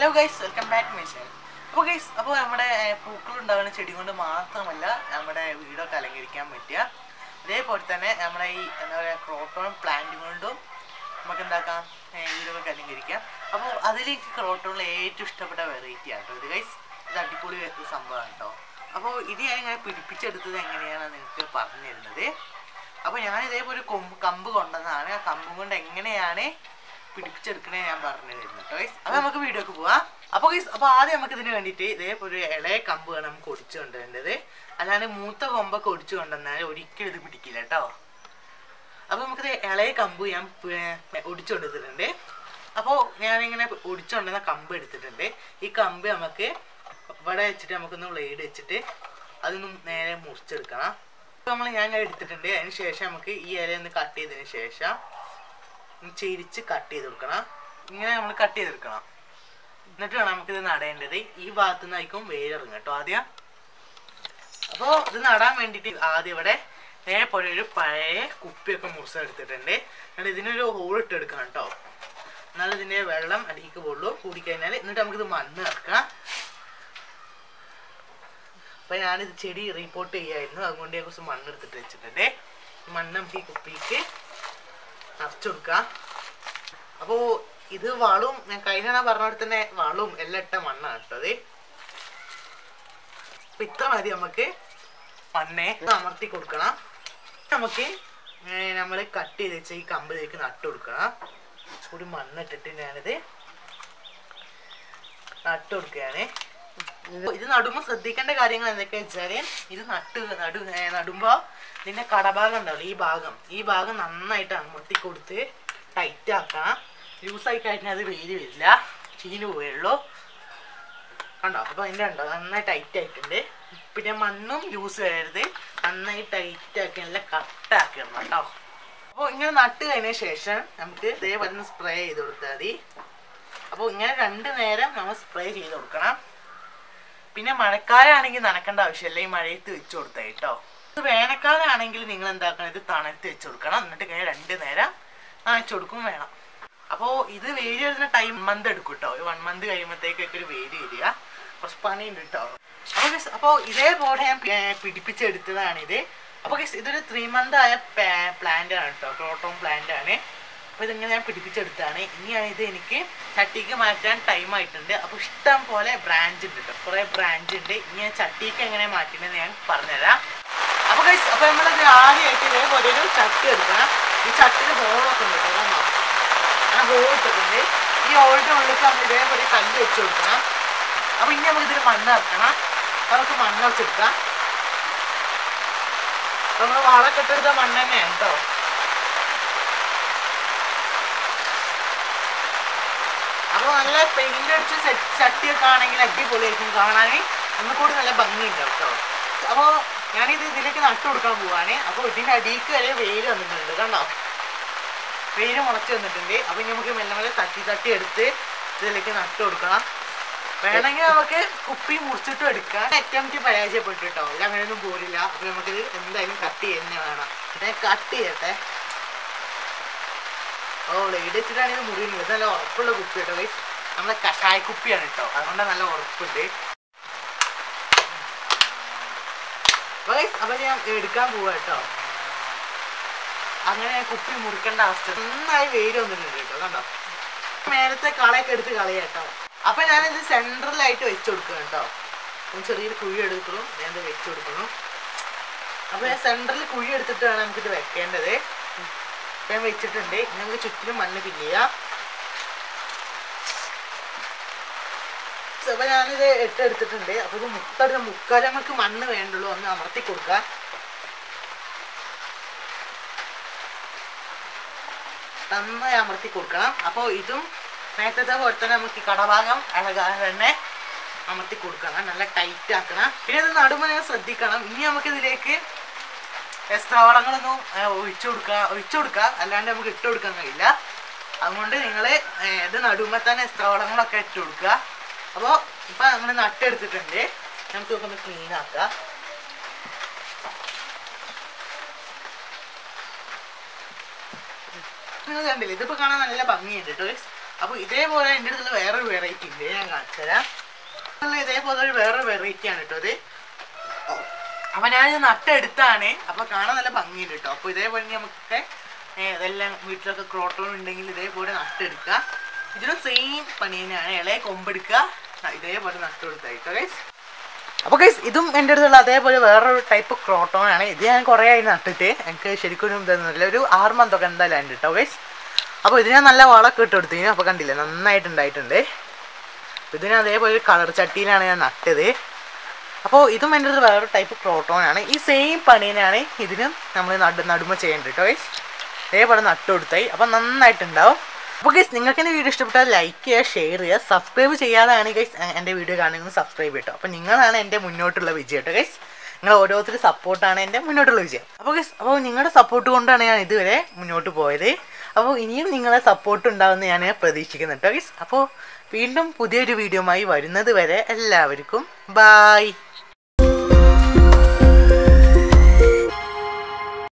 guys welcome back my channel അപ്പോൾ guys അപ്പോൾ നമ്മുടെ പൂക്കൾ ഉണ്ടാകുന്ന ചെടി കൊണ്ട് മാത്രമല്ല നമ്മുടെ വീടൊക്കെ അലങ്കരിക്കാൻ പറ്റുക അതേപോലെ തന്നെ നമ്മുടെ ഈ എന്താ പറയുക ക്രോട്ടോൺ പ്ലാന്റ് കൊണ്ടും നമുക്ക് എന്താക്കാം ഏ, വീടൊക്കെ അലങ്കരിക്കാം അപ്പോൾ അതിലേക്ക് ക്രോട്ടോണിൽ ഏറ്റവും ഇഷ്ടപ്പെട്ട വെറൈറ്റി ആട്ടോ ഇത് ഗൈസ് ഇത് അടിപൊളി ഒരു സംഭവമാണ് കേട്ടോ അപ്പോൾ ഇത് ഞാൻ ഇങ്ങനെ പിടിപ്പിച്ചെടുത്തത് എങ്ങനെയാണ് നിങ്ങൾക്ക് പറഞ്ഞു തരുന്നത് അപ്പോൾ ഞാൻ ഇതേപോലെ ഒരു കൊമ്പ് കമ്പ് കൊണ്ടുവന്നതാണ് ആ കമ്പും കൊണ്ട് എങ്ങനെയാണ് പിടിപ്പിച്ചെടുക്കണേ ഞാൻ പറഞ്ഞു തരുന്നത് കേട്ടോ ഗൈസ് അപ്പോൾ നമുക്ക് വീഡിയോക്ക് പോവാം അപ്പോൾ ഗൈസ് അപ്പോൾ ആദ്യം നമുക്ക് ഇതിന് വേണ്ടിയിട്ട് ഇതേപോലെ ഒരു ഇളയ കമ്പ് വേണം നമുക്ക് ഒടിച്ചു കൊണ്ടുവരേണ്ടത് അല്ലാണ്ട് മൂത്ത കൊമ്പൊക്കെ ഒടിച്ചു കൊണ്ടുവന്നാൽ ഒരിക്കലും ഇത് പിടിക്കില്ല കേട്ടോ അപ്പോൾ നമുക്കിത് ഇളയ കമ്പ് ഞാൻ പ്- ഒടിച്ചു കൊണ്ടുവന്നിട്ടുണ്ട് അപ്പോൾ ഞാനിങ്ങനെ ഒടിച്ചു കൊണ്ടുവന്ന കമ്പ് എടുത്തിട്ടുണ്ട് ഈ കമ്പ് നമുക്ക് ഇവിടെ വെച്ചിട്ട് നമുക്കൊന്ന് ബ്ലേഡ് വെച്ചിട്ട് അതൊന്ന് നേരെ മുറിച്ചെടുക്കണം അപ്പോൾ നമ്മൾ ഞാൻ ഇങ്ങനെ എടുത്തിട്ടുണ്ട് അതിന് ശേഷം നമുക്ക് ഈ ഇല ഒന്ന് കട്ട് ചെയ്തതിന് ശേഷം ഒന്ന് ചിരിച്ച് കട്ട് ചെയ്ത് കൊടുക്കണം ഇങ്ങനെ നമ്മൾ കട്ട് ചെയ്തെടുക്കണം എന്നിട്ട് വേണം നമുക്കിത് നടേണ്ടത് ഈ ഭാഗത്തു നിന്നായിരിക്കും വേരിറങ്ങും കേട്ടോ ആദ്യം അപ്പോൾ ഇത് നടാൻ വേണ്ടിയിട്ട് ആദ്യം ഇവിടെ ഇതേപോലെ ഒരു പഴയ കുപ്പിയൊക്കെ മുറിച്ചെടുത്തിട്ടുണ്ട് എന്നിട്ട് ഇതിനൊരു ഹോൾ ഇട്ട് എടുക്കണം കേട്ടോ എന്നാലും ഇതിൻ്റെ വെള്ളം അടിക്ക് പൊള്ളു കൂടിക്കഴിഞ്ഞാൽ എന്നിട്ട് നമുക്കിത് മണ്ണ് ഇറക്കാം അപ്പോൾ ഞാനിത് ചെടി റിപ്പോർട്ട് ചെയ്യായിരുന്നു അതുകൊണ്ട് ഞാൻ കുറച്ച് മണ്ണ് എടുത്തിട്ട് വെച്ചിട്ടുണ്ട് ഈ മണ്ണ് നമുക്ക് ഈ കുപ്പിക്ക് നിറച്ചു കൊടുക്കാം അപ്പോൾ ഇത് വളവും ഞാൻ കഴിഞ്ഞ തവണ പറഞ്ഞ തന്നെ വളവും എല്ലാം ഇട്ട മണ്ണാണ് കേട്ടോ അത് അപ്പൊ ഇത്ര മതി നമുക്ക് മണ്ണെ അമർത്തി കൊടുക്കണം നമുക്ക് നമ്മൾ കട്ട് ചെയ്ത് വെച്ച ഈ കമ്പിലേക്ക് നട്ട് കൊടുക്കണം ഒരു മണ്ണിട്ടിട്ട് ഞാനിത് നട്ട് കൊടുക്കുകയാണ് ഇത് നടുമ്പോൾ ശ്രദ്ധിക്കേണ്ട കാര്യങ്ങൾ എന്തൊക്കെയാ വെച്ചാല് ഇത് നട്ട് നടു ഏ, നടുമ്പോ ഇതിന്റെ കടഭാഗം ഉണ്ടാവില്ല ഈ ഭാഗം ഈ ഭാഗം നന്നായിട്ട് അമർത്തി കൊടുത്ത് ടൈറ്റ് ആക്കണം ലൂസ് ആയി കഴിഞ്ഞാൽ അത് വെയിൽ വരില്ല ചീന് പോയുള്ളൂ കണ്ടോ അപ്പൊ അതിന്റെ ഉണ്ടോ നന്നായി ടൈറ്റ് ആയിട്ടുണ്ട് പിന്നെ മണ്ണും ലൂസ് വരരുത് നന്നായി ടൈറ്റ് ആക്കി നല്ല കട്ടാക്കണം കേട്ടോ അപ്പോൾ ഇങ്ങനെ നട്ട് കഴിഞ്ഞ ശേഷം നമുക്ക് ഇതേപോലെ സ്പ്രേ ചെയ്ത് കൊടുത്താൽ മതി അപ്പോൾ ഇങ്ങനെ രണ്ട് നേരം നമ്മൾ സ്പ്രേ ചെയ്ത് കൊടുക്കണം പിന്നെ മഴക്കാലമാണെങ്കിൽ നനക്കേണ്ട ആവശ്യമില്ല ഈ മഴയത്ത് വെച്ച് കൊടുത്താൽ കേട്ടോ ഇത് വേനൽക്കാലമാണെങ്കിൽ നിങ്ങൾ എന്താക്കണം ഇത് തണുത്ത് വെച്ച് കൊടുക്കണം എന്നിട്ട് ഇങ്ങനെ രണ്ട് നേരം നനച്ചു കൊടുക്കും വേണം അപ്പോൾ ഇത് വേര് വരുന്ന ടൈം മന്ത് എടുക്കും കേട്ടോ ഒരു വൺ മന്ത് കഴിയുമ്പോഴത്തേക്കൊക്കെ ഒരു വേര് വരിക കുറച്ച് പണിയുണ്ട് കേട്ടോ അപ്പോൾ guys, അപ്പോൾ ഇതേപോലെ ഞാൻ പി- പിടിപ്പിച്ചെടുത്തതാണിത് അപ്പോൾ guys, ഇതൊരു ത്രീ മന്ത് ആയ പ്ലാന്റ് ആണ് കേട്ടോ ക്രോട്ടോൺ പ്ലാന്റ് ആണ് അപ്പോൾ ഇതിങ്ങനെ ഞാൻ പിടിപ്പിച്ചെടുത്താണ് ഇനിയാണ് ഇത് എനിക്ക് ചട്ടിക്ക് മാറ്റാൻ ടൈം ആയിട്ടുണ്ട് അപ്പോൾ ഇഷ്ടം പോലെ ബ്രാഞ്ച് ഉണ്ട് കേട്ടോ കുറേ ബ്രാഞ്ച് ഉണ്ട് ഇനി ഞാൻ ചട്ടിക്ക് എങ്ങനെ മാറ്റുന്നത് ഞാൻ പറഞ്ഞുതരാം അപ്പോൾ ഗൈസ് അപ്പോൾ നമ്മളത് ആദ്യമായിട്ട് ഇതേപോലെ ഒരു ചട്ടി എടുക്കണം ഈ ചട്ടിയിൽ ഹോളൊക്കെ ഉണ്ട് കേട്ടോ കണ്ടോ ആ ഹോൾ ഇട്ടിട്ടുണ്ട് ഈ ഹോളിൻ്റെ ഉള്ളിൽ നമ്മൾ ഇതേപോലെ കല്ല് വെച്ച് കൊടുക്കണം അപ്പോൾ ഇനി നമുക്ക് ഇതിൽ മണ്ണ് ഇറക്കണം അപ്പോൾ നമുക്ക് മണ്ണ് വെച്ചെടുക്കാം അപ്പോൾ നമ്മൾ വളമൊക്കെ ഇട്ടെടുത്ത മണ്ണ് തന്നെയാണ് കേട്ടോ അപ്പോൾ നല്ല പെയിന്റ് അടിച്ച് സെറ്റ് ചട്ടിയൊക്കെ ആണെങ്കിൽ അടിപൊളിയായിരിക്കും കാണാൻ ഒന്നുകൂടി നല്ല ഭംഗിയുണ്ട് കേട്ടോ അപ്പോൾ ഞാനിത് ഇതിലേക്ക് നട്ടു കൊടുക്കാൻ പോവാണ് അപ്പോൾ ഇതിൻ്റെ അടിക്ക് വരെ വെയിൽ വന്നിട്ടുണ്ട് കണ്ടോ വെയിൽ മുളച്ച് വന്നിട്ടുണ്ട് അപ്പോൾ ഇനി നമുക്ക് മെല്ലെ മെല്ലെ തട്ടി തട്ടി എടുത്ത് ഇതിലേക്ക് നട്ടു കൊടുക്കണം വേണമെങ്കിൽ നമുക്ക് കുപ്പി മുറിച്ചിട്ടും എടുക്കാം അറ്റംപ്റ്റ് പരാജയപ്പെട്ടു കേട്ടോ ഇത് അങ്ങനെയൊന്നും പോരില്ല അപ്പോൾ നമുക്കിത് എന്തായാലും കട്ട് ചെയ്യുന്ന വേണം ഞാൻ കട്ട് ചെയ്യട്ടെ ഓ ബ്ലേഡ് വെച്ചിട്ടാണ് ഇത് മുറിയുന്നത് ഇത് നല്ല ഉറപ്പുള്ള കുപ്പി കേട്ടോ ഗൈസ് നമ്മളെ കഷായ കുപ്പിയാണ് കേട്ടോ അതുകൊണ്ട് നല്ല ഉറപ്പുണ്ട് ഗൈസ് അപ്പൊ ഞാൻ എടുക്കാൻ പോവാ കേട്ടോ അങ്ങനെ കുപ്പി മുറിക്കേണ്ട അവസ്ഥ നന്നായി വെയിൽ വന്നിട്ടുണ്ട് കേട്ടോ കണ്ടോ മേലത്തെ കളയൊക്കെ എടുത്ത് കളയാ കേട്ടോ അപ്പൊ ഞാനിത് സെൻട്രലായിട്ട് വെച്ച് കൊടുക്കുക കേട്ടോ ഒന്ന് ചെറിയൊരു കുഴി എടുക്കണം ഞാൻ ഇത് വെച്ച് കൊടുക്കണം അപ്പൊ ഞാൻ സെൻട്രലിൽ കുഴി എടുത്തിട്ട് വേണം നമുക്കിത് വെക്കേണ്ടത് ഇപ്പൊ ഞാൻ വെച്ചിട്ടുണ്ട് ഇനി നമുക്ക് ചുറ്റിനും മണ്ണ് ഫില്ല് ചെയ്യാം അപ്പൊ ഞാനിത് ഇട്ടെടുത്തിട്ടുണ്ട് അപ്പൊ ഇത് മുക്കട മുക്കാൽ നമുക്ക് മണ്ണ് വേണ്ടുള്ളൂ ഒന്ന് അമർത്തി കൊടുക്കുക നന്നായി അമർത്തി കൊടുക്കണം അപ്പോൾ ഇതും നേരത്തെ പോലെ തന്നെ നമുക്ക് ഈ കടഭാഗം അഴകാതെ തന്നെ അമർത്തി കൊടുക്കണം നല്ല ടൈറ്റ് ആക്കണം പിന്നെ ഇത് നടുമ്പോൾ ഞാൻ ശ്രദ്ധിക്കണം ഇനി നമുക്ക് ഇതിലേക്ക് എക്സ്ട്രാ വളങ്ങളൊന്നും ഏ, ഒഴിച്ചു കൊടുക്കുക ഒഴിച്ചു കൊടുക്കുക അല്ലാണ്ട് നമുക്ക് ഇട്ട് കൊടുക്കാൻ കഴിയില്ല അതുകൊണ്ട് നിങ്ങൾ ഇത് നടുമ്പോൾ തന്നെ എക്സ്ട്രാ വളങ്ങളൊക്കെ ഇട്ട് കൊടുക്കുക അപ്പോൾ ഇപ്പം നമ്മൾ നട്ടെടുത്തിട്ടുണ്ട് നമുക്ക് ഇതൊക്കെ ഒന്ന് ക്ലീൻ ആക്കാം നിങ്ങൾ കണ്ടില്ലേ ഇതിപ്പോൾ കാണാൻ നല്ല ഭംഗിയുണ്ട് കേട്ടോ അപ്പോൾ ഇതേപോലെ എൻ്റെ അടുത്തുള്ള വേറൊരു വെറൈറ്റി ഉണ്ട് ഞാൻ കാണിച്ചു തരാം ഉള്ള ഇതേപോലെ ഒരു വേറൊരു വെറൈറ്റി ആണ് കേട്ടോ ഇത് അപ്പൊ ഞാൻ ഇത് നട്ടെടുത്താണ് അപ്പൊ കാണാൻ നല്ല ഭംഗിയുണ്ട് കേട്ടോ അപ്പൊ ഇതേപോലെ നമുക്കൊക്കെ ഏ, ഇതെല്ലാം വീട്ടിലൊക്കെ ക്രോട്ടോൺ ഉണ്ടെങ്കിൽ ഇതേപോലെ നട്ടെടുക്കുക ഇതിനും സെയിം പണി തന്നെയാണ് ഇളയ കൊമ്പെടുക്കുക ആ, ഇതേപോലെ നട്ടെടുക്കുക കേട്ടോ ഗൈസ് അപ്പോൾ ഗൈസ് ഇതും എൻ്റെ അടുത്തുള്ള അതേപോലെ വേറൊരു ടൈപ്പ് ക്രോട്ടോൺ ആണ് ഇത് ഞാൻ കുറേ ആയി നട്ടിട്ട് എനിക്ക് ശരിക്കും ഒരു ഇതൊന്നുമില്ല ഒരു ആറ് മന്തൊക്കെ എന്തായാലും ഉണ്ട് കേട്ടോ ഗൈസ് അപ്പോൾ ഇത് ഞാൻ നല്ല വളമൊക്കെ ഇട്ട് കൊടുത്തു അപ്പോൾ കണ്ടില്ലേ നന്നായിട്ട് ഉണ്ടായിട്ടുണ്ട് ഇതിന് അതേപോലെ ഒരു കളർ ചട്ടിയിലാണ് ഞാൻ നട്ടത് അപ്പോൾ ഇതും എൻ്റെ അടുത്ത് വേറൊരു ടൈപ്പ് ക്രോട്ടോൺ ആണ് ഈ സെയിം പണീനാണ് ഇതിനും നമ്മൾ നടു നടുമ ചെയ്യേണ്ടത് കേട്ടോ ഗൈസ് അതേപോലെ നട്ട് കൊടുത്തായി അപ്പം നന്നായിട്ടുണ്ടാവും അപ്പോൾ ഗൈസ് നിങ്ങൾക്ക് എൻ്റെ വീഡിയോ ഇഷ്ടപ്പെട്ടാൽ ലൈക്ക് ചെയ്യുക ഷെയർ ചെയ്യുക സബ്സ്ക്രൈബ് ചെയ്യാതാണ് ഗൈസ് എൻ്റെ വീഡിയോ കാണുന്നത് സബ്സ്ക്രൈബ് ചെയ്യട്ടോ അപ്പോൾ നിങ്ങളാണ് എൻ്റെ മുന്നോട്ടുള്ള വിജയം കേട്ടോ ഗൈസ് നിങ്ങൾ ഓരോരുത്തർ സപ്പോർട്ടാണ് എൻ്റെ മുന്നോട്ടുള്ള വിജയം അപ്പോൾ ഗൈസ് അപ്പോൾ നിങ്ങളുടെ സപ്പോർട്ട് കൊണ്ടാണ് ഞാൻ ഇതുവരെ മുന്നോട്ട് പോയത് അപ്പോൾ ഇനിയും നിങ്ങളെ സപ്പോർട്ട് ഉണ്ടാവുമെന്ന് ഞാൻ പ്രതീക്ഷിക്കുന്നുണ്ട് കേട്ടോ ഗൈസ് അപ്പോൾ വീണ്ടും പുതിയൊരു വീഡിയോയുമായി വരുന്നത് വരെ എല്ലാവർക്കും ബായ്